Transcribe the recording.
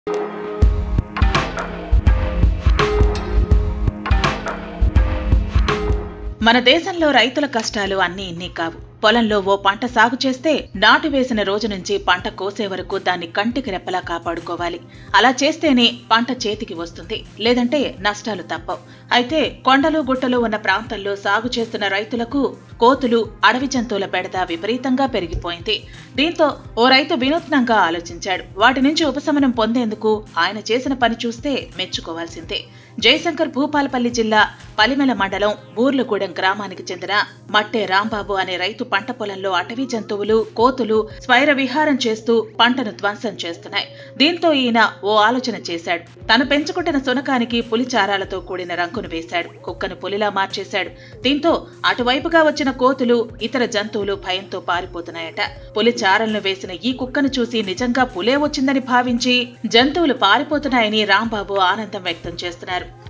మన దేశంలో రైతుల కష్టాలు అన్నీ ఇన్ని కావు పొలంలో ఓ పంట సాగు చేస్తే నాటు వేసిన రోజు నుంచి పంట కోసే వరకు దాన్ని కంటికి రెప్పలా కాపాడుకోవాలి అలా చేస్తేనే పంట చేతికి వస్తుంది లేదంటే నష్టాలు తప్పవు అయితే కొండలు గుట్టలు ఉన్న ప్రాంతాల్లో సాగు చేస్తున్న రైతులకు కోతులు అడవి జంతువుల బెడద విపరీతంగా పెరిగిపోయింది దీంతో ఓ రైతు వినూత్నంగా ఆలోచించాడు వాటి నుంచి ఉపశమనం పొందేందుకు ఆయన చేసిన పని చూస్తే మెచ్చుకోవాల్సిందే జయశంకర్ భూపాలపల్లి జిల్లా పలిమెల మండలం బూర్లగూడెం గ్రామానికి చెందిన మట్టే రాంబాబు అనే రైతు పంట పొలంలో అటవీ జంతువులు కోతులు స్వైర విహారం చేస్తూ పంటను ధ్వంసం చేస్తున్నాయి దీంతో ఈయన ఓ ఆలోచన చేశాడు తను పెంచుకుంటున్న సునకానికి పులి చారాలతో కూడిన రంగును వేశాడు కుక్కను పులిలా మార్చేశాడు దీంతో అటువైపుగా వచ్చిన కోతులు ఇతర జంతువులు భయంతో పారిపోతున్నాయట పులి చారలను వేసిన ఈ కుక్కను చూసి నిజంగా పులే వచ్చిందని భావించి జంతువులు పారిపోతున్నాయని రాంబాబు ఆనందం వ్యక్తం చేస్తున్నారు